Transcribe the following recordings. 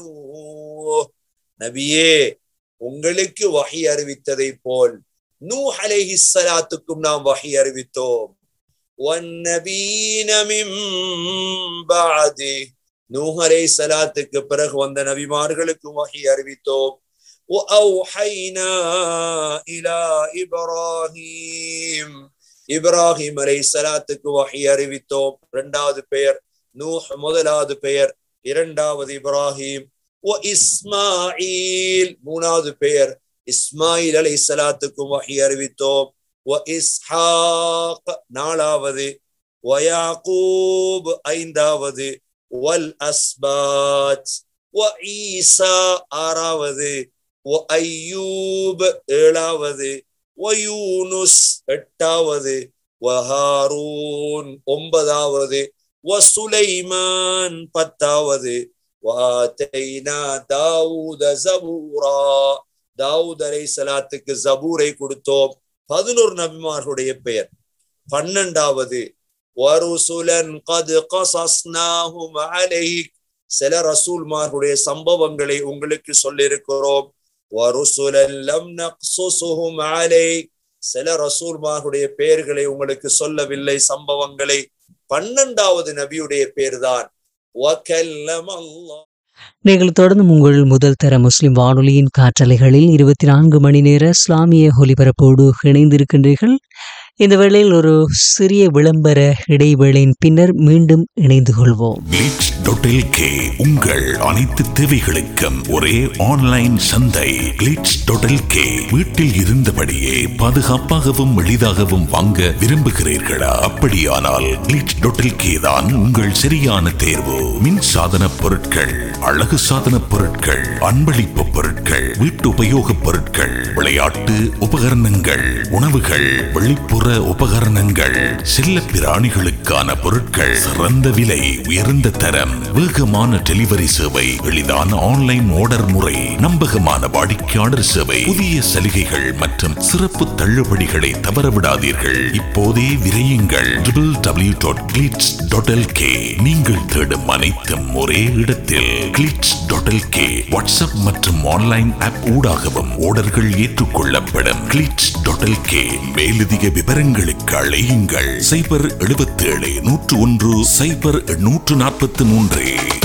நபியே உங்களுக்கு வஹி அறிவித்ததை போல் நூ அலைஹி ஸலாத்துக்கும் நாம் வஹி அறிவித்தோம் வன்னபீன மின் பஅதி நூஹ் அலைஹி ஸலாத்துக்கு பிறகு வந்த நபிமார்களுக்கும் வஹி அறிவித்தோம் وأوحينا إلى إبراهيم இப்ராஹிம் அலை சலாத்துக்கு வஹி அறிவித்தோம் இரண்டாவது பெயர் நூஹ் முதலாவது பெயர் இரண்டாவது இப்ராஹிம் ஓ இஸ்மாயில் மூணாவது பெயர் இஸ்மாயில் அலை சலாத்துக்கும் வஹி அறிவித்தோம் ஓ இஸ்ஹாக் நாலாவது வயாக்கூப் ஐந்தாவது வல் அஸ்பாத் ஓ ஈசா ஆறாவது ஓ ஐயூப் ஏழாவது வயூனுஸ் எட்டாவது வஹாரூன் ஒன்பதாவது வசுலைமான் பத்தாவது வாத்தைனா தாவூத ஜபூரா தாவூத் அலை சலாத்துக்கு ஜபூரை கொடுத்தோம் பதினோரு நபிமார்களுடைய பெயர் பன்னெண்டாவது வருசுலன் கது கசஸ்னாஹும் அலைக் சில ரசூல்மார்களுடைய சம்பவங்களை உங்களுக்கு சொல்லியிருக்கிறோம் வருசுலன் லம் நக்சுசுஹும் அலைக் சில ரசூல்மார்களுடைய பெயர்களை உங்களுக்கு சொல்லவில்லை சம்பவங்களை பன்னெண்டாவது நபியுடைய பேர்தான் நீங்கள் தொடர்ந்து உங்கள் முதல் தர முஸ்லிம் வானொலியின் காற்றலைகளில் இருபத்தி நான்கு மணி நேர இஸ்லாமிய ஒலிபரப்போடு இணைந்திருக்கின்றீர்கள் இந்த வேளையில் ஒரு சிறிய விளம்பர இடைவேளையின் பின்னர் மீண்டும் இணைந்து கொள்வோம் கிளிட்ஸ்.lk உங்கள் அனைத்து தேவைகளுக்கும் ஒரே ஆன்லைன் சந்தை கிளிட்ஸ்.lk வீட்டில் இருந்தபடியே பாதுகாப்பாகவும் எளிதாகவும் வாங்க விரும்புகிறீர்களா அப்படியானால் கிளிட்ஸ்.lk தான் உங்கள் சரியான தேர்வு மின் சாதன பொருட்கள் அழகு சாதன பொருட்கள் அன்பளிப்பு பொருட்கள் வீட்டு உபயோகப் பொருட்கள் விளையாட்டு உபகரணங்கள் உணவுகள் வெளிப்புற உபகரணங்கள் செல்ல பிராணிகளுக்கான பொருட்கள் சிறந்த விலை உயர்ந்த தரம் வேகமான டெலிவரி சேவை எளிதான ஆன்லைன் ஆர்டர் முறை நம்பகமான வாடிக்கையாளர் சேவை புதிய சலுகைகள் மற்றும் சிறப்பு தள்ளுபடிகளை தவறவிடாதீர்கள் இப்போதே விரையுங்கள் டபிள்யூ டாட் கிளிட்ஸ் டாட் நீங்கள் தேடும் அனைத்தும் ஒரே இடத்தில் கிளிட்ஸ் டாட் வாட்ஸ்அப் மற்றும் ஆன்லைன் ஆப் ஊடாகவும் ஆர்டர்கள் ஏற்றுக்கொள்ளப்படும் கிளிட்ஸ் டாட் மேலதிக விவரங்களுக்கு அழையுங்கள் சைபர் எழுபத்தி ஏழு நூற்று ஒன்று சைபர் நூற்று நாற்பத்தி மூன்று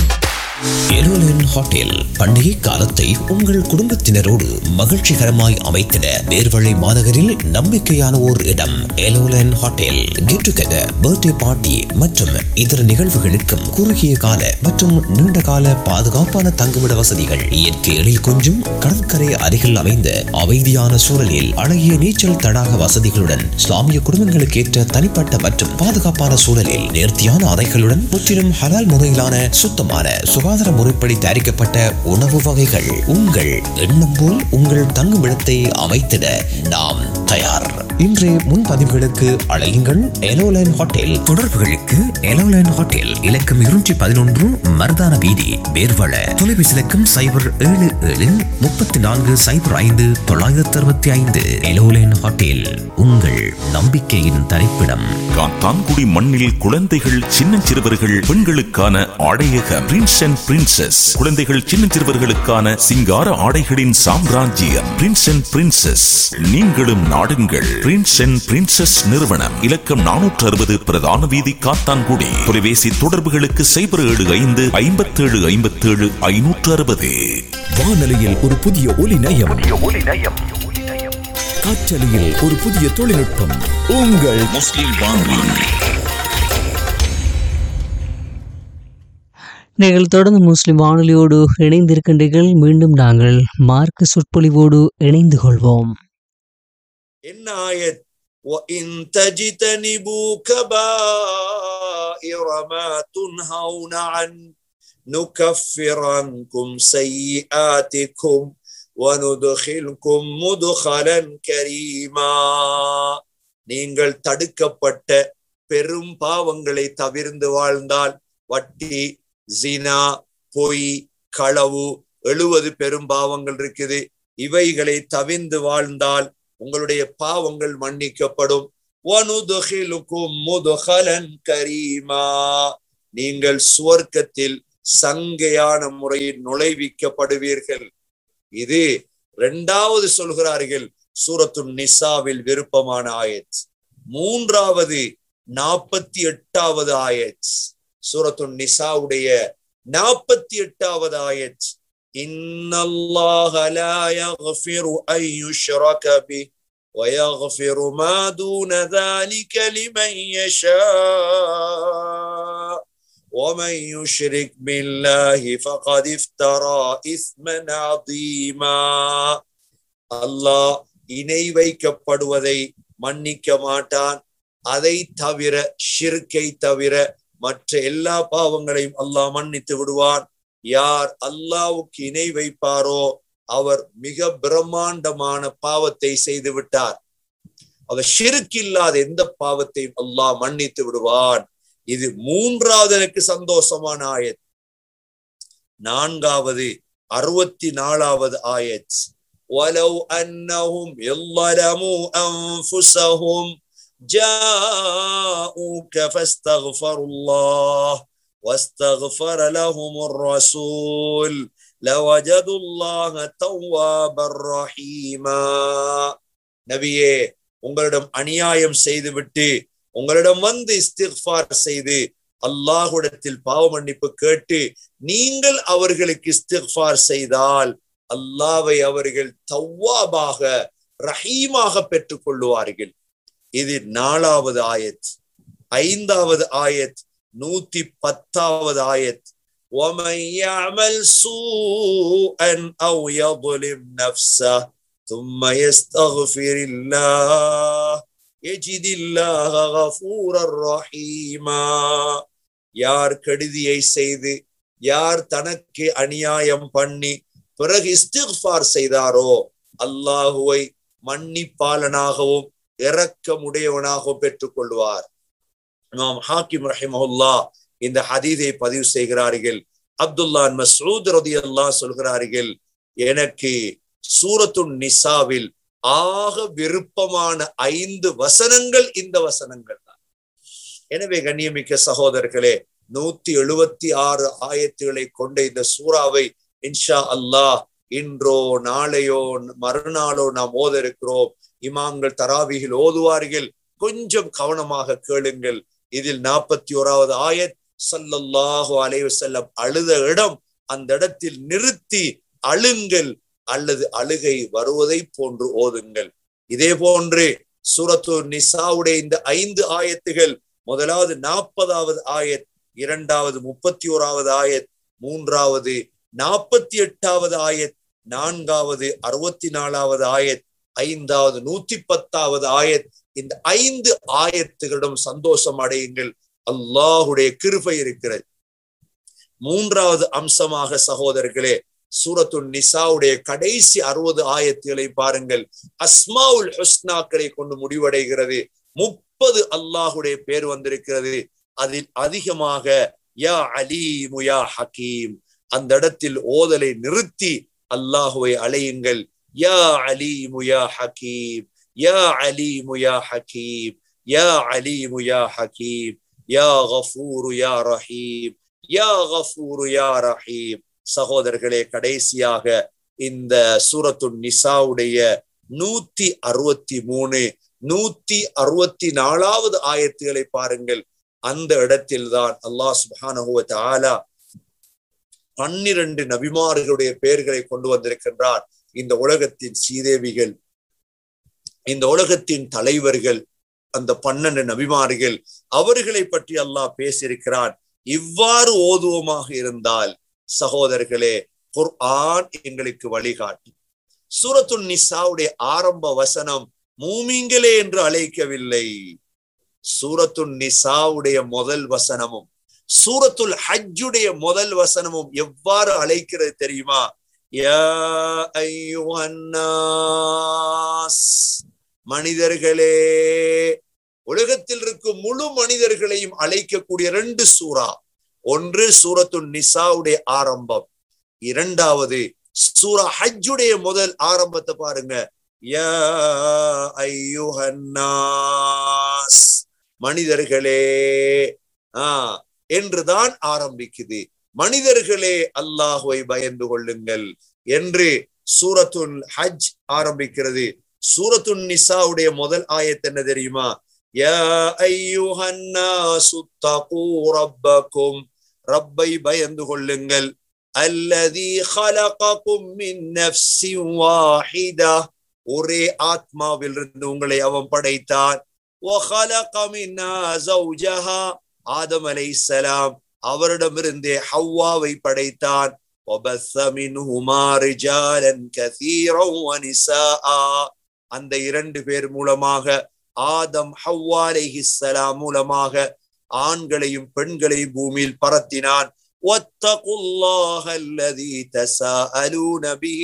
எருலன் ஹோட்டல் பண்டிகை காலத்தை உங்கள் குடும்பத்தினரோடு மகிழ்ச்சிகரமாய் அமைத்திட நேர்வழி மாநகரில் நம்பிக்கையான ஓர் இடம் எலோலன் hotel get together birthday party மற்றும் இதர நிகழ்வுகளுக்கும் குறுகிய கால மற்றும் நீண்ட கால பாதுகாப்பான தங்குமிட வசதிகள் இயற்கை எழில் கொஞ்சம் கடற்கரை அருகில் அமைந்த அமைதியான சூழலில் அழகிய நீச்சல் தடாக வசதிகளுடன் இஸ்லாமிய குடும்பங்களுக்கு ஏற்ற தனிப்பட்ட மற்றும் பாதுகாப்பான சூழலில் நேர்த்தியான அறைகளுடன் முற்றிலும் ஹலால் முறையிலான சுத்தமான சுகாதார முறைப்படி தயாரிக்கப்பட்ட உணவு வகைகள் உங்கள் எண்ணம் போல் உங்கள் தங்குமிடத்தை அமைத்திட நாம் தயார் இன்றைய முன்பதிவுகளுக்கு அழையுங்கள் எலோலைன் ஹோட்டல் தொடர்புகளுக்கு எலோலைன் ஹோட்டல் இலக்கம் இருநூற்றி பதினொன்று மருதான வீதி வேர்வள தொலைபேசி இலக்கம் சைபர் ஏழு ஏழு முப்பத்தி நான்கு சைபர் ஐந்து தொள்ளாயிரத்தி அறுபத்தி ஐந்து எலோலைன் ஹோட்டல் உங்கள் நம்பிக்கையின் தரிப்பிடம் காத்தான்குடி மண்ணில் குழந்தைகள் சின்னஞ்சிறுவர்கள் பெண்களுக்கான ஆடையக பிரின்ஸ் அண்ட் பிரின்சஸ் குழந்தைகள் சின்னஞ்சிறுவர்களுக்கான சிங்கார ஆடைகளின் சாம்ராஜ்யம் பிரின்ஸ் அண்ட் பிரின்சஸ் நீங்களும் நாடுங்கள் பிரின்ஸ் அண்ட் பிரின்சஸ் நிறுவனம் இலக்கம் நானூற்று அறுபது பிரதான வீதி காத்தான்குடி தொலைபேசி தொடர்புகளுக்கு சைபர் ஏழு ஐந்து ஐம்பத்தேழு ஐம்பத்தேழு ஐநூற்று அறுபது வானொலியில் ஒரு புதிய ஒலி நயம் காற்றலையில் ஒரு புதிய தொழில்நுட்பம் உங்கள் முஸ்லிம் வானொலி நீங்கள் தொடர்ந்து முஸ்லிம் வானொலியோடு இணைந்திருக்கின்றீர்கள் மீண்டும் நாங்கள் மார்க்க சொற்பொழிவோடு இணைந்து கொள்வோம் என்ன ஆயத் وَإِن تَجْتَنِبُوا كَبَائِرَ مَا تُنْهَوْنَ عَنْهُ نُكَفِّرْ عَنْكُمْ سَيِّئَاتِكُمْ وَنُدْخِلْكُمْ مُدْخَلًا كَرِيمًا நீங்கள் தடுக்கப்பட்ட பெரும் பாவங்களை தவிர்ந்து வாழ்ந்தால் வட்டி ஜினா பொய் களவு எழுவது பெரும் பாவங்கள் இருக்குது இவைகளை தவிர்ந்து வாழ்ந்தால் உங்களுடைய பாவங்கள் மன்னிக்கப்படும் وَنُدْخِلُكُمْ مُدْخَلًا كَرِيمًا நீங்கள் சுவர்க்கத்தில் சங்கையான முறையில் நுழைவிக்கப்படுவீர்கள் இது இரண்டாவது சொல்கிறார்கள் சூரத்து நிசாவில் விருப்பமான ஆயத் மூன்றாவது நாற்பத்தி எட்டாவது ஆயத் சூரத்து நிசாவுடைய நாற்பத்தி எட்டாவது ஆயத் இன்னல்லாஹ லா யக்ஃபிரு அன் யுஷ்ரக பி ويغفر ما دون ذلك لمن يشاء ومن يشرك بالله فقد افترى اثما عظيما அல்லாஹ் இணை வைக்கப்படுவதை மன்னிக்க மாட்டான் அதை தவிர ஷிர்கை தவிர மற்ற எல்லா பாவங்களையும் அல்லாஹ் மன்னித்து விடுவான் யார் அல்லாவுக்கு இணை வைப்பாரோ அவர் மிக பிரம்மாண்டமான பாவத்தை செய்து விட்டார் அவர் ஷிருக்கு இல்லாத எந்த பாவத்தையும் அல்லாஹ் மன்னித்து விடுவான் இது மூன்றாவது எனக்கு சந்தோஷமான ஆயத் நான்காவது அறுபத்தி நாலாவது ஆயத் ولو أنهم ظلموا أنفسهم جاءوك فاستغفروا الله واستغفر لهم الرسول لوجدوا الله توابا رحيما நபியே உங்களிடம் அநியாயம் செய்துவிட்டு உங்களிடம் வந்து இஸ்திஃபார் செய்து அல்லாஹுடத்தில் பாவ மன்னிப்பு கேட்டு நீங்கள் அவர்களுக்கு இஸ்திஃபார் செய்தால் அல்லாவை அவர்கள் தவ்வாபாக ரஹீமாக பெற்றுக் கொள்ளுவார்கள் இது நாலாவது ஆயத் ஐந்தாவது ஆயத் நூத்தி பத்தாவது ஆயத் ومن يعمل سوءا او يظلم نفسه ثم يستغفر الله يجد الله غفورا رحيما யார் கெடுதியை செய்து யார் தனக்கு அநியாயம் பண்ணி பிறகு இஸ்திஃபார் செய்தாரோ அல்லாஹுவை மன்னிப்பாளனாகவும் இரக்கமுடையவனாகவும் பெற்றுக் கொள்வார் இமாம் ஹாக்கிம் ரஹிமஹுல்லா இந்த ஹதீதை பதிவு செய்கிறார்கள் அப்துல்லான் மசூத் ரதி அல்லா சொல்கிறார்கள் எனக்கு சூரத்து நிசாவில் ஆக விருப்பமான ஐந்து வசனங்கள் இந்த வசனங்கள் தான் எனவே கண்ணியமிக்க சகோதரர்களே நூத்தி எழுபத்தி ஆறு ஆயத்துகளை கொண்ட இந்த சூறாவை இன்ஷா அல்லாஹ் இன்றோ நாளையோ மறுநாளோ நாம் ஓத இருக்கிறோம் இமாம்கள் தராவிகள் ஓதுவார்கள் கொஞ்சம் கவனமாக கேளுங்கள் இதில் நாற்பத்தி ஓராவது ஆயத் சல்லல்லாஹு அலைவு செல்லம் அழுத இடம் அந்த இடத்தில் நிறுத்தி அழுங்கள் அல்லது அழுகை வருவதை போன்று ஓதுங்கள் இதே போன்று சூரத்து நிசாவுடைய இந்த ஐந்து ஆயத்துகள் முதலாவது நாற்பதாவது ஆயத் இரண்டாவது முப்பத்தி ஓராவது ஆயத் மூன்றாவது நாற்பத்தி எட்டாவது ஆயத் நான்காவது அறுபத்தி நாலாவது ஆயத் ஐந்தாவது நூத்தி பத்தாவது ஆயத் இந்த ஐந்து ஆயத்துகளிடம் சந்தோஷம் அடையுங்கள் அல்லாஹுடைய கிருபை இருக்கிறது மூன்றாவது அம்சமாக சகோதரர்களே சூரத்து நிசாவுடைய கடைசி அறுபது ஆயத்துகளை பாருங்கள் அஸ்மாவுல் ஹுஸ்னாக்களை கொண்டு முடிவடைகிறது முப்பது அல்லாஹுடைய பேர் வந்திருக்கிறது அதில் அதிகமாக யா அலீமு யா ஹக்கீம் அந்த இடத்தில் ஓதலை நிறுத்தி அல்லாஹுவை அலையுங்கள் யா அலீமு யா ஹக்கீம் யா அலீமு யா ஹக்கீம் யா அலீமு யா ஹக்கீம் யா கஃபூரு யா ரஹீம் யா கஃபூரு யா ரஹீம் சகோதரர்களே கடைசியாக இந்த சூரத்து நிசாவுடைய நூத்தி அறுபத்தி மூணு நூத்தி அறுபத்தி நாலாவது ஆயத்துகளை பாருங்கள் அந்த இடத்தில் தான் அல்லாஹ் சுபானுவ ஆலா பன்னிரண்டு நபிமார்களுடைய பெயர்களை கொண்டு வந்திருக்கின்றார் இந்த உலகத்தின் சீதேவிகள் இந்த உலகத்தின் தலைவர்கள் அந்த பன்னெண்டு நபிமார்கள் அவர்களை பற்றி அல்லாஹ் பேசியிருக்கிறான் இவ்வாறு ஓதுவமாக இருந்தால் சகோதரர்களே குர்ஆன் எங்களுக்கு வழிகாட்டி சூரத்துல் நிசாவுடைய ஆரம்ப வசனம் மூமிங்களே என்று அழைக்கவில்லை சூரத்துல் நிசாவுடைய முதல் வசனமும் சூரத்துல் ஹஜ்ஜுடைய முதல் வசனமும் எவ்வாறு அழைக்கிறது தெரியுமா யா மனிதர்களே உலகத்தில் இருக்கும் முழு மனிதர்களையும் அழைக்கக்கூடிய ரெண்டு சூறா ஒன்று சூரத்து நிசாவுடைய ஆரம்பம் இரண்டாவது சூரா ஹஜ்ஜுடைய முதல் ஆரம்பத்தை பாருங்க யா ஐயுஹன்னாஸ் மனிதர்களே ஆஹ் என்றுதான் ஆரம்பிக்குது மனிதர்களே அல்லாஹுவை பயந்து கொள்ளுங்கள் என்று சூரத்துல் ஹஜ் ஆரம்பிக்கிறது சூரத்துன் நிசாவுடைய முதல் ஆயத் என்ன தெரியுமா யா ஐயுஹன் நாசு தகூ ரப்பக்கும் ரப்பை பயந்து கொள்ளுங்கள் அல்லதி خلقكم من نفس واحدة ஒரே ஆத்மாவிலிருந்து உங்களை அவன் படைத்தான் وخلق منها زوجها ஆதம் அலைஹிஸ்ஸலாம் அவரிடமிருந்தே ஹவ்வாவை படைத்தான் وبث منهما رجالا كثيرا ونساء அந்த இரண்டு பேர் மூலமாக ஆதம் ஹவ்வா அலைஹிஸ்ஸலாம் மூலமாக ஆண்களையும் பெண்களையும் பூமியில் பரத்தினான் واتقوا الله الذي تساءلون به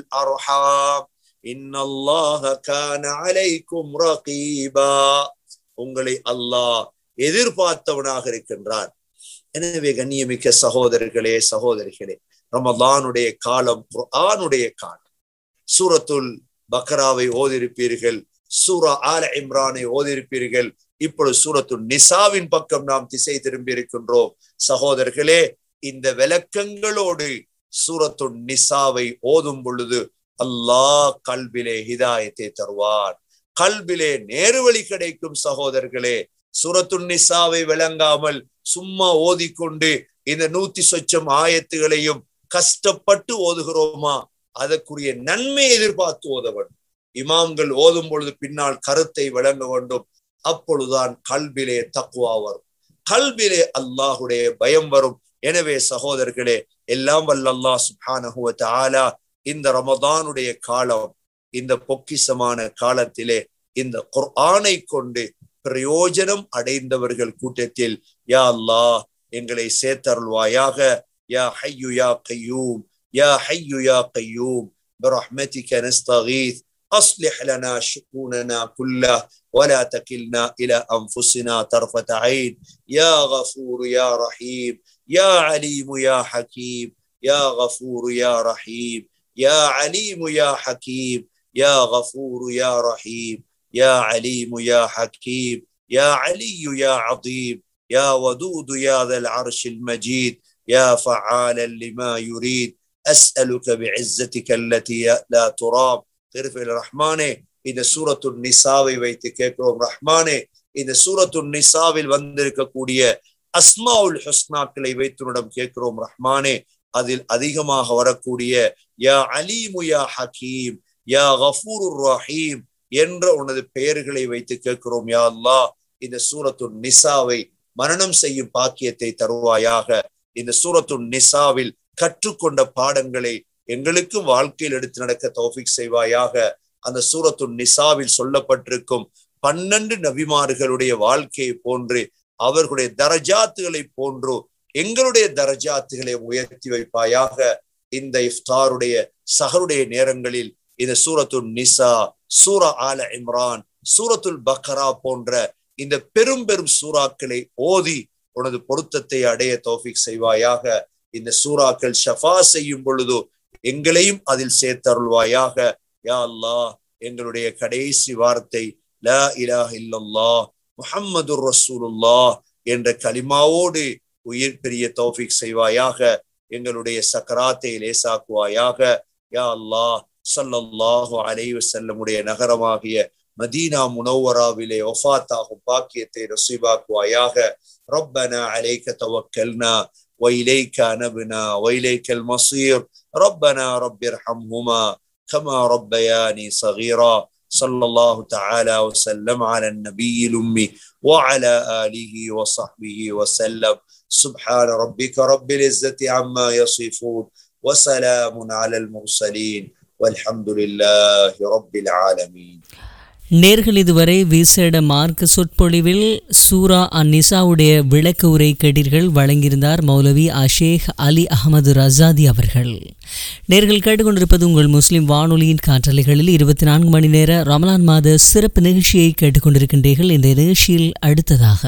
والأرحام إن الله كان عليكم رقيبا உங்களை அல்லாஹ் எதிர்பார்த்தவனாக இருக்கின்றான் எனவே கண்ணியமிக்க சகோதரர்களே சகோதரிகளே ரமலானுடைய காலம் குர்ஆனுடைய காலம் சூரத்துல் பக்ராவை ஓதிருப்பீர்கள் சூரா ஆல இம்ரானை ஓதிருப்பீர்கள் இப்பொழுது சூரத்துல் நிசாவின் பக்கம் நாம் திசை திரும்பி இருக்கின்றோம் சகோதரர்களே இந்த விளக்கங்களோடு சூரத்துல் நிசாவை ஓதும் பொழுது அல்லாஹ் கல்விலே ஹிதாயத்தை தருவான் கல்விலே நேருவழி கிடைக்கும் சகோதரர்களே சூரத்துல் நிசாவை விளங்காமல் சும்மா ஓதிக்கொண்டு இந்த நூத்தி சொச்சம் ஆயத்துகளையும் கஷ்டப்பட்டு ஓதுகிறோமா அதற்குரிய நன்மை எதிர்பார்த்து ஓத வேண்டும் இமாம்கள் ஓதும் பொழுது பின்னால் கருத்தை விளங்க வேண்டும் அப்பொழுதுதான் கல்விலே தக்குவா வரும் கல்விலே அல்லாஹுடைய பயம் வரும் எனவே சகோதரர்களே எல்லாம் வல்ல அல்லாஹ் சுப்ஹானஹு வ தஆலா இந்த ரமதானுடைய காலம் இந்த பொக்கிசமான காலத்திலே இந்த குர்ஆனை கொண்டு பிரயோஜனம் அடைந்தவர்கள் கூட்டத்தில் யா அல்லாஹ் எங்களை சேர்த்தருள்வாயாக யா ஹய்யு யா கையூம் யா ஹய்யு யா கையூம் برحمتك نستغيث أصلح لنا شؤوننا كله ولا تكلنا إلى أنفسنا طرفة عين يا غفور يا رحيم يا عليم يا حكيم يا غفور يا رحيم يا عليم يا حكيم يا غفور يا رحيم يا عليم يا حكيم يا علي يا عظيم يا ودود يا ذا العرش المجيد يا فعالا لما يريد أسألك بعزتك التي لا ترام திருஃபி ரஹ்மானே இந்த சூரத்து நிசாவை வைத்து கேட்கிறோம் ரஹ்மானே இந்த சூரத்து நிசாவில் வந்திருக்கக்கூடிய அஸ்மாவுல் ஹஸ்னாக்களை வைத்துனிடம் கேட்கிறோம் ரஹ்மானே அதில் அதிகமாக வரக்கூடிய யா அலீமு யா ஹக்கீம் யா கஃபூர் ரஹீம் என்ற உனது பெயர்களை வைத்து கேட்கிறோம் யா அல்லாஹ் இந்த சூரத்து நிசாவை மரணம் செய்யும் பாக்கியத்தை தருவாயாக இந்த சூரத்து நிசாவில் கற்றுக்கொண்ட பாடங்களை எங்களுக்கும் வாழ்க்கையில் எடுத்து நடக்க தௌஃபிக் செய்வாயாக அந்த சூரத்து நிசாவில் சொல்லப்பட்டிருக்கும் பன்னெண்டு நபிமார்களுடைய வாழ்க்கையை போன்று அவர்களுடைய தரஜாத்துகளை போன்று எங்களுடைய தரஜாத்துகளை உயர்த்தி வைப்பாயாக இந்த இஃப்தாருடைய சஹருடைய நேரங்களில் இந்த சூரத்து நிசா சூரா ஆல இம்ரான் சூரத்துல் பக்ரா போன்ற இந்த பெரும் பெரும் சூறாக்களை ஓதி உனது பொருத்தத்தை அடைய தௌஃபிக் செய்வாயாக இந்த சூறாக்கள் ஷஃபா செய்யும் பொழுது எங்களையும் அதில் சேர்த்தருள்வாயாக யா அல்லாஹ் எங்களுடைய கடைசி வார்த்தை லா இலாஹ இல்லல்லாஹ் முஹம்மது ரசூலுல்லாஹ் என்ற கலிமாவோடு உயிர் பெரிய தௌஃபிக் செய்வாயாக எங்களுடைய சக்கராத்தை லேசாக்குவாயாக யா அல்லாஹ் சல்லல்லாஹு அலைஹி வஸல்லமுடைய நகரமாகிய மதீனா முனவராவிலே ஒஃபாத்தாகும் பாக்கியத்தை நசீபாக்குவாயாக ربنا عليك توكلنا وإليك أنبنا وإليك المصير ربنا رب ارحمهما كما ربياني صغيرا صلى الله تعالى وسلم على النبي الأمي وعلى آله وصحبه وسلم سبحان ربك رب العزة عما يصفون وسلام على المرسلين والحمد لله رب العالمين நேர்கள் இதுவரை விசேட மார்க்க சொற்பொழிவில் சூரா அந்நிசாவுடைய விளக்க உரை கேட்டீர்கள் வழங்கியிருந்தார் மௌலவி அஷேக் அலி அகமது ரசாதி அவர்கள் நேர்கள் கேட்டுக்கொண்டிருப்பது உங்கள் முஸ்லிம் வானொலியின் காற்றலைகளில் இருபத்தி நான்கு மணி நேர ரமலான் மாத சிறப்பு நிகழ்ச்சியை கேட்டுக்கொண்டிருக்கின்றீர்கள் இந்த நிகழ்ச்சியில் அடுத்ததாக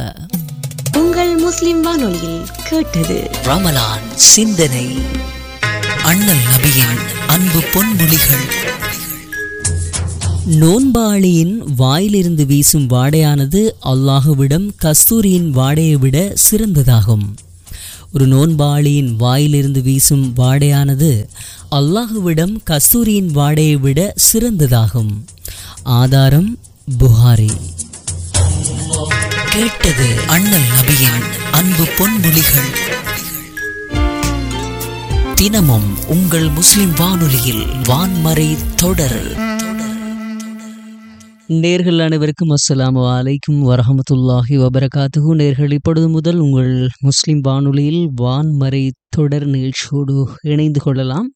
உங்கள் முஸ்லிம் வானொலியில் கேட்டது ரமலான் சிந்தனை அண்ணல் நபியின் அன்பு பொன்மொழிகள் நோன்பாளியின் வாயிலிருந்து வீசும் வாடையானது அல்லாஹுவிடம் கஸ்தூரியின் வாடையை விட சிறந்ததாகும் ஒரு நோன்பாளியின் வாயிலிருந்து வீசும் வாடையானது அல்லாஹுவிடம் கஸ்தூரியின் வாடையை விட சிறந்ததாகும் ஆதாரம் புகாரி கேட்டது அண்ணல் நபியின் அன்பு பொன்மொழிகள் தினமும் உங்கள் முஸ்லிம் வானொலியில் வான்மறை தொடர் நேர்கள் அனைவருக்கும் அஸ்ஸலாமு அலைக்கும் வரஹமத்துல்லாஹி வபரகாத்துஹு நேர்கள் இப்பொழுது முதல் உங்கள் முஸ்லிம் வானொலியில் வான்மறை தொடர் நிகழ்ச்சியோடு இணைந்து கொள்ளலாம்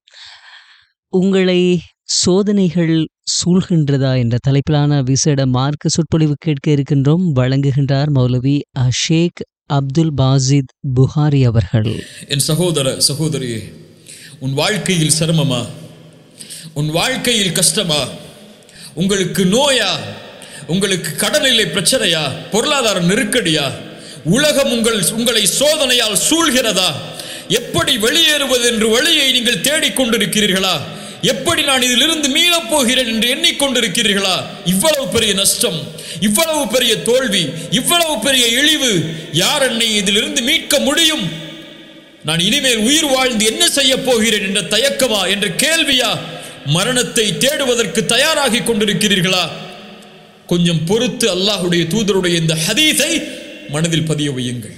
உங்களை சோதனைகள் சூழ்கின்றதா என்ற தலைப்பிலான விசேட மார்க்க சொற்பொழிவு கேட்க இருக்கின்றோம் வழங்குகின்றார் மௌலவி ஷேக் அப்துல் பாசித் புகாரி அவர்கள் என் சகோதர சகோதரியே உன் வாழ்க்கையில் சிரமமா உன் வாழ்க்கையில் கஷ்டமா உங்களுக்கு நோயா உங்களுக்கு கடனிலை பிரச்சனையா பொருளாதார நெருக்கடியா உலகம் உங்கள் உங்களை சோதனையால் சூழ்கிறதா எப்படி வெளியேறுவது என்று வழியை நீங்கள் தேடிக்கொண்டிருக்கிறீர்களா எப்படி நான் இதிலிருந்து மீளப் போகிறேன் என்று எண்ணிக்கொண்டிருக்கிறீர்களா இவ்வளவு பெரிய நஷ்டம் இவ்வளவு பெரிய தோல்வி இவ்வளவு பெரிய இழிவு யார் என்னை இதிலிருந்து மீட்க முடியும் நான் இனிமேல் உயிர் வாழ்ந்து என்ன செய்ய போகிறேன் என்ற தயக்கமா என்ற கேள்வியா மரணத்தை தேடுவதற்கு தயாராகி கொண்டிருக்கிறீர்களா கொஞ்சம் பொறுத்து அல்லாஹுடைய தூதருடைய இந்த ஹதீஸை மனதில் பதிய வையுங்கள்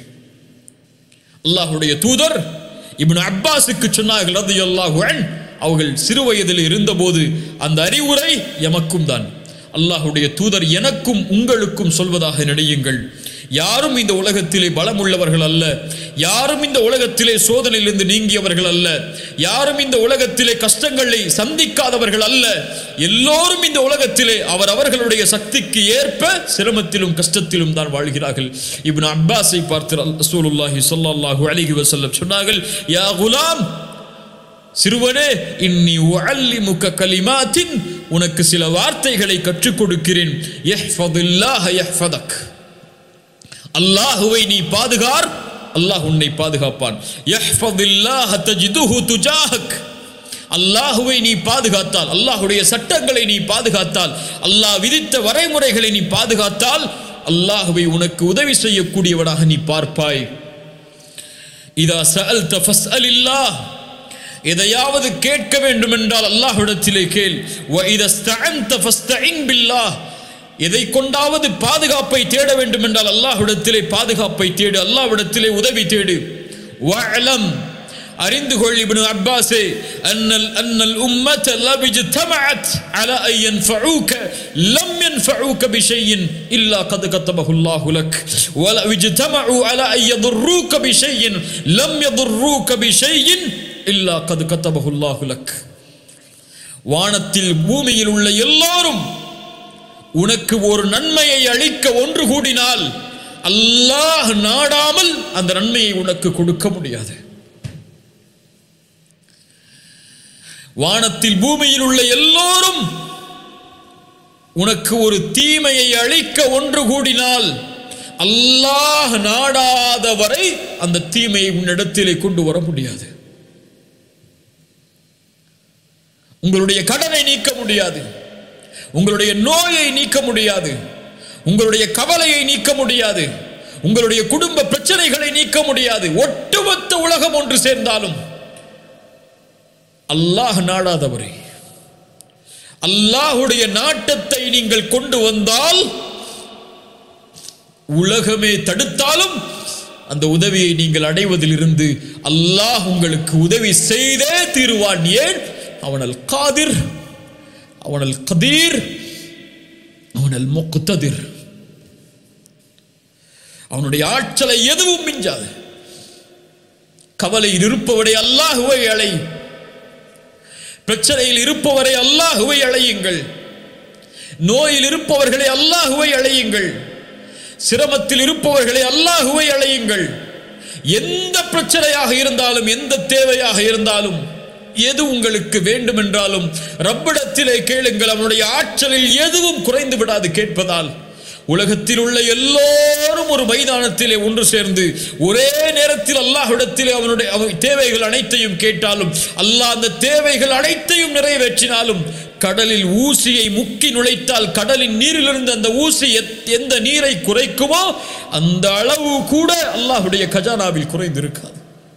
அல்லாஹுடைய தூதர் இப்னு அப்பாஸுக்கு சொன்னார்கள் ரலியல்லாஹு அன்ஹு அவர்கள் சிறு வயதில் இருந்தபோது அந்த அறிவுரை எமக்கும் தான் அல்லாஹுடைய தூதர் எனக்கும் உங்களுக்கும் சொல்வதாக நினையுங்கள் யாரும் இந்த உலகத்திலே பலமுள்ளவர்கள் அல்ல யாரும் இந்த உலகத்திலே சோதனையிலிருந்து நீங்கியவர்கள் அல்ல யாரும் இந்த உலகத்திலே கஷ்டங்களை சந்திக்காதவர்கள் அல்ல எல்லோரும் இந்த உலகத்திலே அவர் அவர்களுடைய சக்திக்கு ஏற்ப சிரமத்திலும் கஷ்டத்திலும் தான் வாழ்கிறார்கள் இப்னு அப்பாஸை பார்த்து ரசூலுல்லாஹி ஸல்லல்லாஹு அலைஹி வஸல்லம் சொன்னார்கள் யா குலாம் சிறுவனே இன்னி உஅல்லிமுக கலிமாத்தின் உனக்கு சில வார்த்தைகளை கற்றுக் கொடுக்கிறேன் யஹ்ஃபதுல்லாஹ யஹ்ஃபதக் அல்லாஹுவை நீ பாதுகார் அல்லாஹ் உன்னை பாதுகாப்பான் யஹ்ஃபதுல்லாஹ தஜிதுஹு துஜாஹக் அல்லாஹுவை நீ பாதுகாத்தால் அல்லாஹுடைய சட்டங்களை நீ பாதுகாத்தால் அல்லாஹ் விதித்த வரைமுறைகளை நீ பாதுகாத்தால் அல்லாஹுவை உனக்கு உதவி செய்யக்கூடியவனாக நீ பார்ப்பாய் இதா சஅல்த ஃபஸ்அலில்லாஹ் எதையாவது கேட்க வேண்டும் என்றால் அல்லாஹ்விடத்திலே கேள் வ இதஸ்தஅன்த ஃபஸ்தஇன் பில்லாஹ் எதை கொண்டாவது பாதுகாப்பை தேட வேண்டும் என்றால் அல்லாஹ்விடத்திலே பாதுகாப்பை தேடு அல்லாஹ்விடத்திலே உதவி தேடு வஅலம் அறிந்து கொள் இப்னு அப்பாஸே அன்னல் அன்னல் உம்மத லபிஜ்தமஅத் அலா அன் யன்ஃபஊக லம் யன்ஃபஊக பிஷைஇன் இல்லா கத் கத்தபஹு அல்லாஹு லக் வல விஜ்தமஉ அலா அன் யضرூக பிஷைஇன் லம் யضرூக பிஷைஇன் இல்லா கத் கத்தபஹு அல்லாஹு லக் வானத்தில் பூமியில் உள்ள எல்லாரும் உனக்கு ஒரு நன்மையை அளிக்க ஒன்று கூடினால் அல்லாஹ் நாடாமல் அந்த நன்மையை உனக்கு கொடுக்க முடியாது வானத்தில் பூமியில் உள்ள எல்லோரும் உனக்கு ஒரு தீமையை அழிக்க ஒன்று கூடினால் அல்லாஹ் நாடாத வரை அந்த தீமையை உன்னிடத்திலே கொண்டு வர முடியாது உங்களுடைய கடனை நீக்க முடியாது உங்களுடைய நோயை நீக்க முடியாது உங்களுடைய கவலையை நீக்க முடியாது உங்களுடைய குடும்ப பிரச்சனைகளை நீக்க முடியாது ஒட்டுமொத்த உலகம் ஒன்று சேர்ந்தாலும் அல்லாஹ் நாடாதவரே அல்லாஹுடைய நாட்டத்தை நீங்கள் கொண்டு வந்தால் உலகமே தடுத்தாலும் அந்த உதவியை நீங்கள் அடைவதிலிருந்து அல்லாஹ் உங்களுக்கு உதவி செய்தே தீருவான் ஏன் அவனல் காதிர் அவனல் கதீர் அவனல் முக்குத்ததிர் அவனுடைய ஆற்றலை எதுவும் மிஞ்சாது கவலையில் இருப்பவரை அல்லாஹுவை அழை பிரச்சனையில் இருப்பவரை அல்லாஹுவை அழையுங்கள் நோயில் இருப்பவர்களை அல்லாஹுவை அழையுங்கள் சிரமத்தில் இருப்பவர்களை அல்லாஹுவை அழையுங்கள் எந்த பிரச்சனையாக இருந்தாலும் எந்த தேவையாக இருந்தாலும் எது உங்களுக்கு வேண்டும் என்றாலும் ரப்பிடத்திலே கேளுங்கள் அவனுடைய ஆற்றலில் எதுவும் குறைந்து விடாது கேட்பதால் உலகத்தில் உள்ள எல்லோரும் ஒரு மைதானத்திலே ஒன்று சேர்ந்து ஒரே நேரத்தில் அல்லாஹ்விடத்திலே அவனுடைய அவன் தேவைகள் அனைத்தையும் கேட்டாலும் அல்லாஹ் அந்த தேவைகள் அனைத்தையும் நிறைவேற்றினாலும் கடலில் ஊசியை முக்கி நுழைத்தால் கடலின் நீரிலிருந்து அந்த ஊசி எத்- எந்த நீரை குறைக்குமோ அந்த அளவு கூட அல்லாஹ்வுடைய கஜானாவில் குறைந்திருக்காது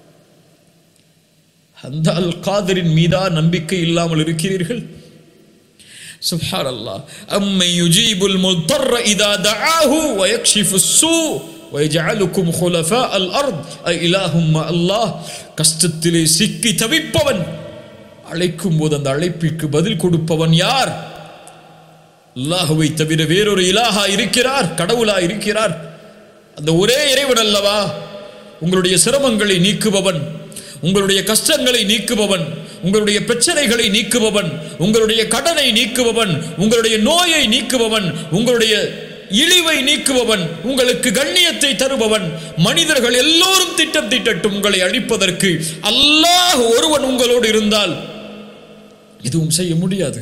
அந்த அல் காதரின் மீதா நம்பிக்கை இல்லாமல் இருக்கிறீர்கள் சுப்ஹான் அல்லாஹ் அம்மை யுஜீபுல் முல்தர்ர இதா தஆஹு வயக்ஷிஃபு السوء ويجعلكم خلفاء الارض اي اله مع الله கஷ்டத்திலே சிக்கி தவிப்பவன் அழைக்கும் போது அந்த அழைப்பிற்கு பதில் கொடுப்பவன் யார் அல்லாஹுவை தவிர வேறொரு இலாஹா இருக்கிறார் கடவுளா இருக்கிறார் அந்த ஒரே இறைவன் அல்லவா உங்களுடைய சிரமங்களை நீக்குபவன் உங்களுடைய கஷ்டங்களை நீக்குபவன் உங்களுடைய பிரச்சனைகளை நீக்குபவன் உங்களுடைய கடனை நீக்குபவன் உங்களுடைய நோயை நீக்குபவன் உங்களுடைய இழிவை நீக்குபவன் உங்களுக்கு கண்ணியத்தை தருபவன் மனிதர்கள் எல்லோரும் திட்டம் திட்டட்டும் உங்களை அழிப்பதற்கு அல்லாஹ் ஒருவன் உங்களோடு இருந்தால் எதுவும் செய்ய முடியாது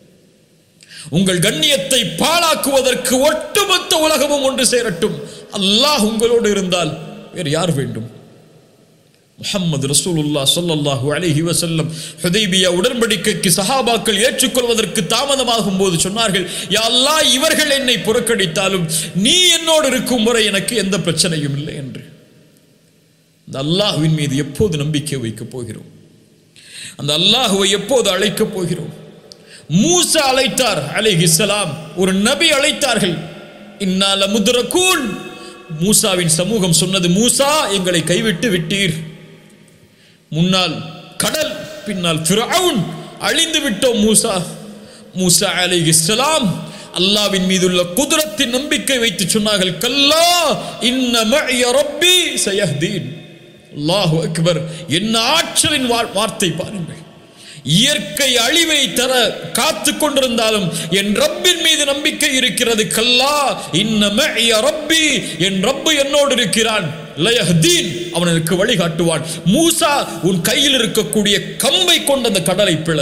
உங்கள் கண்ணியத்தை பாழாக்குவதற்கு ஒட்டுமொத்த உலகமும் ஒன்று சேரட்டும் அல்லாஹ் உங்களோடு இருந்தால் வேறு யார் வேண்டும் முஹம்மது ரசூலுல்லா ஸல்லல்லாஹு அலைஹி வஸல்லம் ஹுதைபியா உடன்படிக்கைக்கு சஹாபாக்கள் ஏற்றுக்கொள்வதற்கு தாமதமாகும் போது சொன்னார்கள் யா அல்லாஹ் இவர்கள் என்னை புறக்கணித்தாலும் நீ என்னோடு இருக்கும் வரை எனக்கு எந்த பிரச்சனையும் இல்லை என்று அந்த அல்லாஹ்வின் மீது எப்போது நம்பிக்கை வைக்கப் போகிறோம் அந்த அல்லாஹுவை எப்போது அழைக்கப் போகிறோம் மூசா அழைத்தார் அலைஹிஸ்ஸலாம் ஒரு நபி அழைத்தார்கள் இன்னால முத்ரகூன் மூசாவின் சமூகம் சொன்னது மூசா எங்களை கைவிட்டு விட்டீர் முன்னால் கடல் பின்னால் ஃபிரவுன் அழிந்து விட்டோம் மூசா மூசா அலைஹிஸ்ஸலாம் அல்லாவின் மீதுள்ள குதிரத்தின் நம்பிக்கை வைத்து சொன்னார்கள் கல்லா இன்ன மஅய ரப்பி சயஹ்தீன் அல்லாஹு அக்பர் என்ன ஆற்றலின் வா- வார்த்தை பாருங்கள் இயற்கை அழிவை தர காத்து கொண்டிருந்தாலும் என் ரப்பின் மீது நம்பிக்கை இருக்கிறது கல்லா இன்ன மஅய ரப்பி என் ரப்பு என்னோடு இருக்கிறான் லயஹ்தீன் அவன் எனக்கு வழிகாட்டுவான் மூசா உன் கையில் இருக்கக்கூடிய கம்பை கொண்ட அந்த கடலை பிள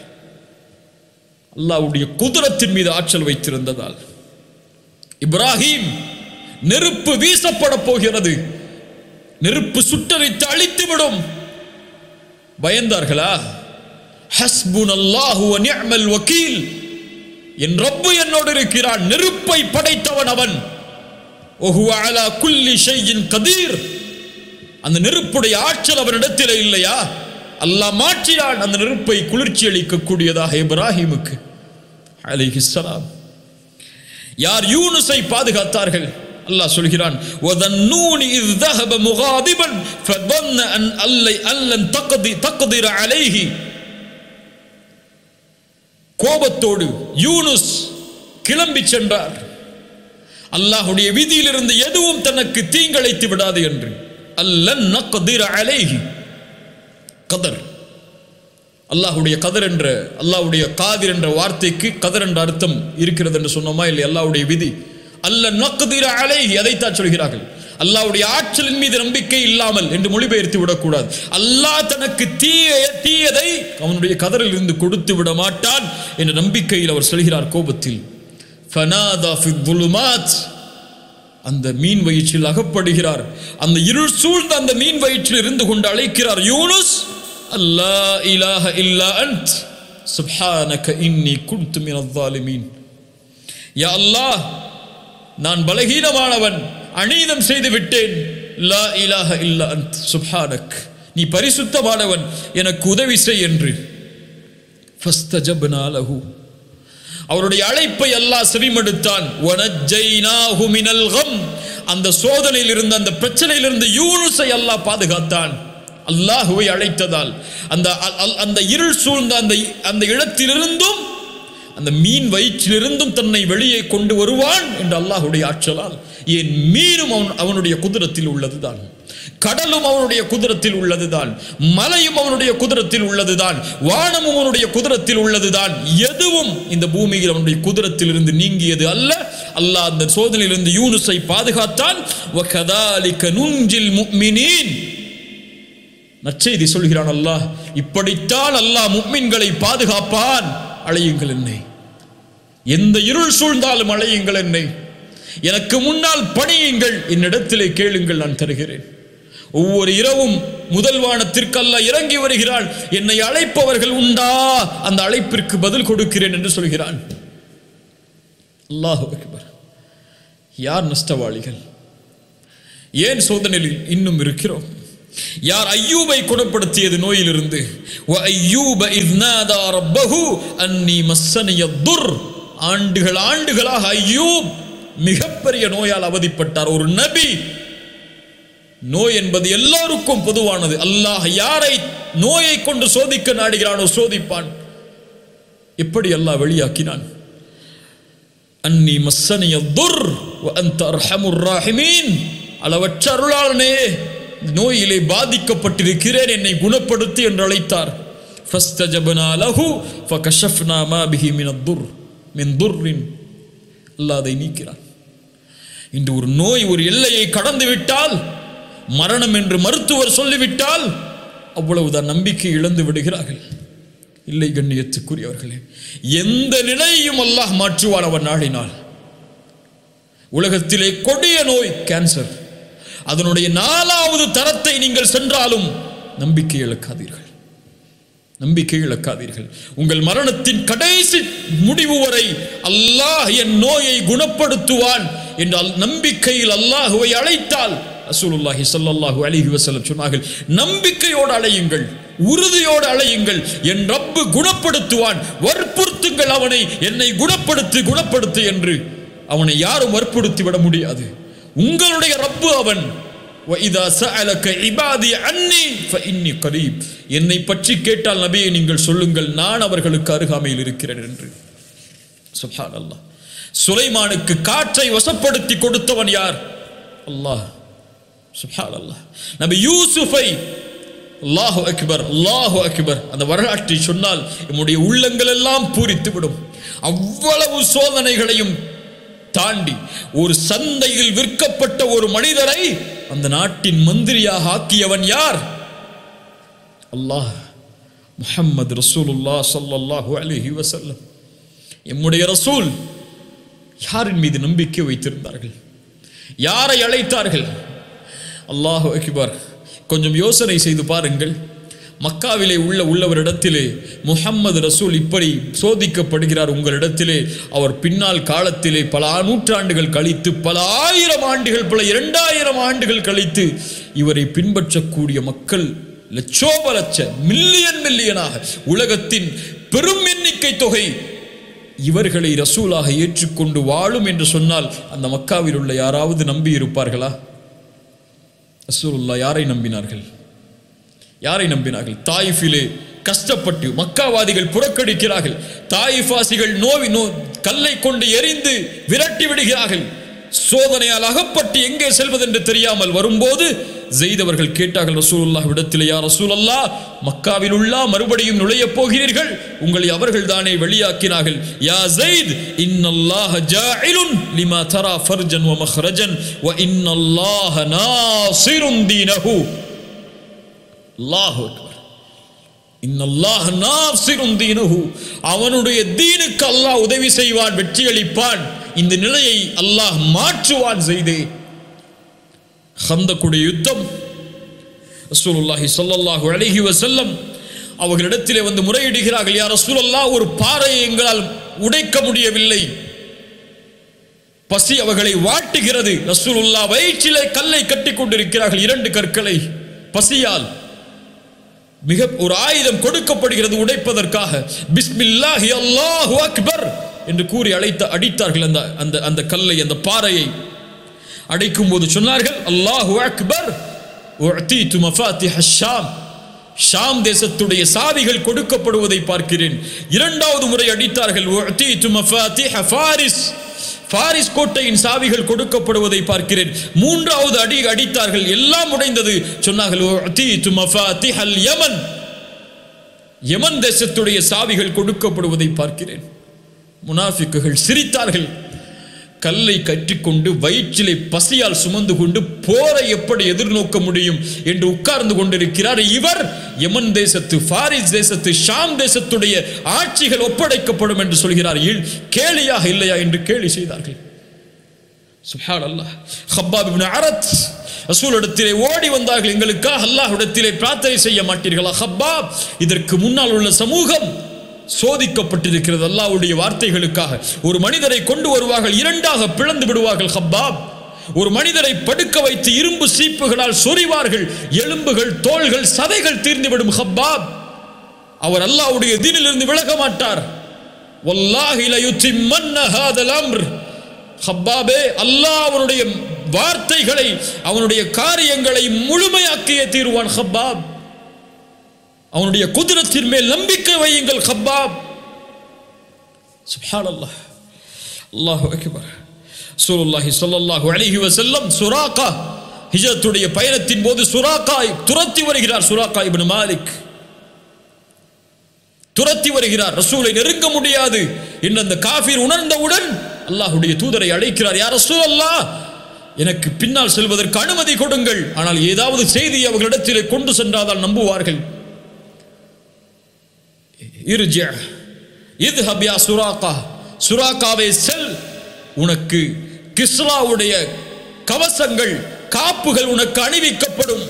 அல்லாஹ்வுடைய குதிரத்தின் மீது ஆற்றல் வைத்திருந்ததால் இப்ராஹிம் நெருப்பு வீசப்பட போகிறது நெருப்பு சுட்டரித்து அழித்துவிடும் பயந்தார்களா ஹஸ்புன் அல்லாஹு நிஅமல் வக்கீல் என் ரப்பு என்னோடு இருக்கிறான் நெருப்பை படைத்தவன் அவன் ஒஹுவ அலா குல்லி ஷையின் கதீர் அந்த நெருப்புடைய ஆற்றல் அவனிடத்தில் இல்லையா அல்லாஹ் மாற்றினான் அந்த நெருப்பை குளிர்ச்சி அளிக்கக்கூடியதாக இப்ராஹிமுக்கு அலைஹிஸ்ஸலாம் யார் யூனுஸை பாதுகாத்தார்கள் அல்லாஹ் சொல்கிறான் وَذَنُّونِ إِذْ ذَهَبَ مُغَاضِبًا فَظَنَّ أَنْ أَلَّ- أَنْ لَنْ تَقْدِ- تَقْدِرَ عَلَيْهِ கோபத்தோடு யூனுஸ் கிளம்பி சென்றார் அல்லாஹுடைய விதியிலிருந்து எதுவும் தனக்கு தீங்கிழைத்து விடாது என்று அல்லன் நக்திர அலைஹி கதர் அல்லாஹ்வுடைய கதர் என்ற அல்லாஹ்வுடைய காதிர் என்ற வார்த்தைக்கு கதர் என்ற அர்த்தம் இருக்கிறது என்று சொன்னோமா இல்லை அல்லாஹ்வுடைய விதி அல்ல நக்திர அலைஹி அதைத்தான் சொல்கிறார்கள் அல்லாஹ்வுடைய ஆற்றலின் மீது நம்பிக்கை இல்லாமல் என்று மொழிபெயர்த்து விடக்கூடாது அல்லாஹ் தனக்கு தீய தீயதை அவனுடைய கதரில் இருந்து கொடுத்து விட மாட்டான் என்ற நம்பிக்கையில் அவர் சொல்கிறார் கோபத்தில் ஃபனாதா ஃபி ظُلُمَاتِ அந்த மீன் வயிற்றில் அகப்படுகிறார் அந்த இருள் சூழ்ந்த அந்த மீன் வயிற்றில் இருந்து கொண்டு அழைக்கிறார் யூனுஸ் அல்லா இலாஹ இல்லா அன்ட் சுப்ஹானக இன்னி குன்து மினல் ظالمين யா அல்லாஹ் நான் பலகீனமானவன் அநீதம் செய்து விட்டேன் லா இலாஹ இல்லா அன்ட் சுப்ஹானக் நீ பரிசுத்தமானவன் எனக்கு உதவி செய் என்று ஃபஸ்தஜப்னா லஹு அவருடைய அழைப்பை அல்லாஹ் செவிமடுத்தான் வனஜ்ஜைனாஹு மினல் கம் அந்த சோதனையில் இருந்த அந்த பிரச்சனையில் இருந்து யூனுஸை அல்லாஹ் பாதுகாத்தான் அல்லாஹுவை அழைத்ததால் அந்த அ- அ- அந்த இருள் சூழ்ந்த அந்த அந்த இடத்திலிருந்தும் அந்த மீன் வயிற்றிலிருந்தும் தன்னை வெளியே கொண்டு வருவான் என்று அல்லாஹுடைய ஆற்றலால் ஏன் மீனும் அவன் அவனுடைய குதிரத்தில் உள்ளதுதான் கடலும் அவனுடைய குதிரத்தில் உள்ளதுதான் மலையும் அவனுடைய குதிரத்தில் உள்ளதுதான் வானமும் அவனுடைய குதிரத்தில் உள்ளதுதான் எதுவும் இந்த பூமியில் அவனுடைய குதிரத்தில் இருந்து நீங்கியது அல்ல அல்லாஹ் அந்த சோதனையிலிருந்து யூனுஸை பாதுகாத்தான் وَكَذَلِكَ نُنْجِي الْمُؤْمِنِينَ நற்செய்தி சொல்கிறான் அல்லாஹ் இப்படித்தான் அல்லாஹ் முக்மின்களை பாதுகாப்பான் அழையுங்கள் என்னை எந்த இருள் சூழ்ந்தாலும் அழையுங்கள் என்னை எனக்கு முன்னால் பணியுங்கள் என்னிடத்திலே கேளுங்கள் நான் தருகிறேன் ஒவ்வொரு இரவும் முதல் வானத்திற்கு அல்லாஹ் இறங்கி வருகிறான் என்னை அழைப்பவர்கள் உண்டா அந்த அழைப்பிற்கு பதில் கொடுக்கிறேன் என்று சொல்கிறான் அல்லாஹு அக்பர் யார் நஷ்டவாளிகள் ஏன் சோதனையில் இன்னும் இருக்கிறோம் யார் ஐயூபை குணப்படுத்தியது நோயிலிருந்து வ ஐயூப இத் நாதா ரப்பஹு அன்னி மஸ்ஸனிய துர் ஆண்டுகள் ஆண்டுகளாக ஐயூப் மிகப்பெரிய நோயால் அவதிப்பட்டார் ஒரு நபி நோய் என்பது எல்லோருக்கும் பொதுவானது அல்லாஹ் யாரை நோயை கொண்டு சோதிக்க நாடுகிறானோ சோதிப்பான் எப்படி அல்லாஹ் வெளியாக்கினான் அன்னி மஸ்ஸனிய துர் வ அன்த அர்ஹமுர் ராஹிமீன் அளவற்ற அருளாளனே நோயிலே பாதிக்கப்பட்டிருக்கிறேன் என்னை குணப்படுத்தி என்று அழைத்தார் ஃபஸ்தஜபனா லஹு ஃபகஷஃப்னா மா பிஹி மின் துர் மின் துர்ரின் அல்லாஹ் அதை நீக்கிறான் இன்று ஒரு நோய் ஒரு எல்லையை கடந்து விட்டால் மரணம் என்று மருத்துவர் சொல்லிவிட்டால் அவ்வளவுதான் நம்பிக்கை இழந்து விடுகிறார்கள் இல்லை கண்ணியத்துக்குரியவர்களே எந்த நிலையையும் அல்லாஹ் மாற்றுவான் அவன் நாடினால் உலகத்திலே கொடிய நோய் கேன்சர் அதனுடைய நாலாவது தரத்தை நீங்கள் சென்றாலும் நம்பிக்கை இழக்காதீர்கள் நம்பிக்கை இழக்காதீர்கள் உங்கள் மரணத்தின் கடைசி முடிவு வரை அல்லாஹ் என் நோயை குணப்படுத்துவான் என்ற அல்- நம்பிக்கையில் அல்லாஹுவை அழைத்தால் ரசூலுல்லாஹி ஸல்லல்லாஹு அலைஹி வஸல்லம் சொன்னார்கள் நம்பிக்கையோடு அழையுங்கள் உறுதியோடு அழையுங்கள் என் ரப்பு குணப்படுத்துவான் வற்புறுத்துங்கள் அவனை என்னை குணப்படுத்து குணப்படுத்து என்று அவனை யாரும் வற்புறுத்தி விட முடியாது உங்களுடைய ரப்பு அவன் وَإِذَا سَأَلَكَ عِبَادِي عَنِّي فَإِنِّي قَرِيبٌ என்னை பற்றி கேட்டால் நபியை நீங்கள் சொல்லுங்கள் நான் அவர்களுக்கு அருகாமையில் இருக்கிறேன் என்று சுப்ஹான் அல்லாஹ் சுலைமானுக்கு காற்றை வசப்படுத்தி கொடுத்தவன் யார் அல்லாஹ் சுப்ஹான் அல்லாஹ் நபி யூசுஃபை அல்லாஹு அக்பர் அல்லாஹு அக்பர் அந்த வரலாற்றை சொன்னால் நம்முடைய உள்ளங்கள் எல்லாம் பூரித்து விடும் அவ்வளவு சோதனைகளையும் தாண்டி ஒரு சந்தையில் விற்கப்பட்ட ஒரு மனிதரை அந்த நாட்டின் மந்திரியாக ஆக்கியவன் யார் அல்லாஹ் முஹம்மது ரசூலுல்லாஹ் ஸல்லல்லாஹு அலைஹி வஸல்லம் எம்முடைய ரசூல் யாரின் மீது நம்பிக்கை வைத்திருந்தார்கள் யாரை அழைத்தார்கள் அல்லாஹு அக்பர் கொஞ்சம் யோசனை செய்து பாருங்கள் மக்காவிலே உள்ள உள்ளவரிடத்திலே முஹம்மது ரசூல் இப்படி சோதிக்கப்படுகிறார் உங்களிடத்திலே அவர் பின்னால் காலத்திலே பல நூற்றாண்டுகள் கழித்து பல ஆயிரம் ஆண்டுகள் பல இரண்டாயிரம் ஆண்டுகள் கழித்து இவரை பின்பற்றக்கூடிய மக்கள் லட்சோப லட்ச மில்லியன் மில்லியனாக உலகத்தின் பெரும் எண்ணிக்கை தொகை இவர்களை ரசூலாக ஏற்றுக்கொண்டு வாழும் என்று சொன்னால் அந்த மக்காவில் உள்ள யாராவது நம்பி இருப்பார்களா ரசூலுல்லா யாரை நம்பினார்கள் யாரை நம்பினார்கள் தாயிஃபிலே கஷ்டப்பட்டு மக்காவாதிகள் புறக்கணிக்கிறார்கள் தாயிஃபாசிகள் நோவி நோ கல்லை கொண்டு எரிந்து விரட்டி விடுகிறார்கள் சோதனையால் அகப்பட்டு எங்கே செல்வதென்று தெரியாமல் வரும்போது செய்தவர்கள் கேட்டார்கள் ரசூலுல்லாஹ் இடத்திலே யா ரசூலல்லா மக்காவில் உள்ள மறுபடியும் நுழையப் போகிறீர்கள் உங்களை அவர்கள் தானே வெளியாக்கினார்கள் யா ஜெயித் இன்னல்லாஹ ஜாயிலுன் லிமா தரா ஃபர்ஜன் வ மஹ்ரஜன் வ இன்னல்லாஹ நாசிருன் தீனஹு அல்லாஹ் அக்பர் இன்னல்லாஹ் நாசிருன் தீனஹு அவனுடைய தீனுக்கு அல்லாஹ் உதவி செய்வான் வெற்றி அளிப்பான் இந்த நிலையை அல்லாஹ் மாற்றுவான் செய்தே ஹந்தக்குடைய யுத்தம் ரசூலுல்லாஹி ஸல்லல்லாஹு அலைஹி வஸல்லம் அவர்களிடத்திலே வந்து முறையிடுகிறார்கள் யார் ரசூலல்லாஹ் ஒரு பாறையை எங்களால் உடைக்க முடியவில்லை பசி அவர்களை வாட்டுகிறது ரசூலுல்லா வயிற்றிலே கல்லை கட்டி கொண்டிருக்கிறார்கள் இரண்டு கற்களை பசியால் மிக ஒரு ஆயுதம் கொடுக்கப்படுகிறது உடைப்பதற்காக பிஸ்மில்லாஹி அல்லாஹு அக்பர் என்று கூறி அழைத்த அடித்தார்கள் அந்த அந்த அந்த கல்லை அந்த பாறையை அடைக்கும் போது சொன்னார்கள் அல்லாஹு அக்பர் உஅதீது மஃபாத்திஹ ஷாம் ஷாம் தேசத்துடைய சாவிகள் கொடுக்கப்படுவதை பார்க்கிறேன் இரண்டாவது முறை அடித்தார்கள் உஅதீது மஃபாத்திஹ ஃபாரிஸ் பாரிஸ் கோட்டையின் சாவிகள் கொடுக்கப்படுவதை பார்க்கிறேன் மூன்றாவது அடி அடித்தார்கள் எல்லாம் உடைந்தது சொன்னார்கள் உஅதீது மஃபாத்திஹல் யமன் யமன் தேசத்துடைய சாவிகள் கொடுக்கப்படுவதை பார்க்கிறேன் முனாஃபிக்குகள் சிரித்தார்கள் கல்லை கற்றிக்கொண்டு வயிற்றிலே பசியால் சுமந்து கொண்டு போரை எப்படி எதிர்நோக்க முடியும் என்று உட்கார்ந்து கொண்டிருக்கிறார் இவர் யமன் தேசத்து பாரிஸ் தேசத்து ஷாம் தேசத்துடைய ஆட்சிகள் ஒப்படைக்கப்படும் என்று சொல்கிறார் இல் கேலியாக இல்லையா என்று கேலி செய்தார்கள் சுப்ஹான் அல்லாஹ் ஹப்பாப் இப்னு அரத் ரசூலிடத்திலே ஓடி வந்தார்கள் எங்களுக்காக அல்லாஹ்விடத்திலே பிரார்த்தனை செய்ய மாட்டீர்களா ஹப்பாப் இதற்கு முன்னால் உள்ள சமூகம் சோதிக்கப்பட்டிருக்கிறது அல்லாஹ்வுடைய வார்த்தைகளுக்காக ஒரு மனிதரை கொண்டு வருவார்கள் இரண்டாக பிளந்து விடுவார்கள் ஹப்பாப் ஒரு மனிதரை படுக்க வைத்து இரும்பு சீப்புகளால் சொறிவார்கள் எலும்புகள் தோள்கள் சதைகள் தீர்ந்துவிடும் ஹப்பாப் அவர் அல்லாஹ்வுடைய தீனிலிருந்து விலக மாட்டார் வல்லாஹி லயுத்திம்மன்ன ஹாதல் அம்ர் ஹப்பாபே அல்லாஹ் அவனுடைய வார்த்தைகளை அவனுடைய காரியங்களை முழுமையாக்கியே தீருவான் ஹப்பாப் அவனுடைய குதிரத்தின் மேல் நம்பிக்கை வையுங்கள் ஹப்பாப் சுப்ஹானல்லாஹ் அல்லாஹு அக்பர் ரசூலுல்லாஹி ஸல்லல்லாஹு அலைஹி வஸல்லம் சுராகா ஹிஜ்ரத்துடைய பயணத்தின் போது சுராகா துரத்தி வருகிறார் சுராகா இப்னு மாலிக் துரத்தி வருகிறார் ரசூலை நெருங்க முடியாது என்று அந்த காஃபிர் உணர்ந்தவுடன் அல்லாஹ்வுடைய தூதரை அழைக்கிறார் யார் ரசூல் அல்லாஹ் எனக்கு பின்னால் செல்வதற்கு அனுமதி கொடுங்கள் ஆனால் ஏதாவது செய்தி அவர்களிடத்திலே கொண்டு சென்றால் நம்புவார்கள் இர்ஜி இத்ஹப் யா சுராகா சுராகாவே செல் உனக்கு கிஸ்ராவுடைய கவசங்கள் காப்புகள் உனக்கு அணிவிக்கப்படும்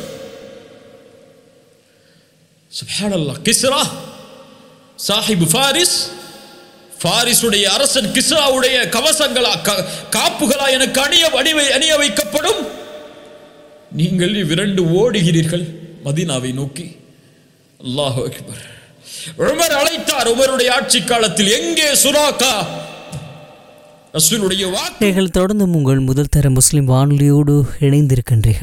சுப்ஹானல்லாஹ் கிஸ்ரா சாஹிப் ஃபாரிஸ் ஃபாரிஸுடைய அரசன் கிஸ்ராவுடைய கவசங்களா க- காப்புகளா எனக்கு அணிய அணிவை அணிய வைக்கப்படும் நீங்கள் இவ்விரண்டு ஓடுகிறீர்கள் மதீனாவை நோக்கி அல்லாஹு அக்பர் உமர் அழைத்தார் உமருடைய ஆட்சி காலத்தில் எங்கே சுராக்கா ரசூலுடைய வாக்கு நீங்கள் தொடர்ந்து உங்கள் முதல் தர முஸ்லிம் வானொலியோடு இணைந்திருக்கின்றீர்கள்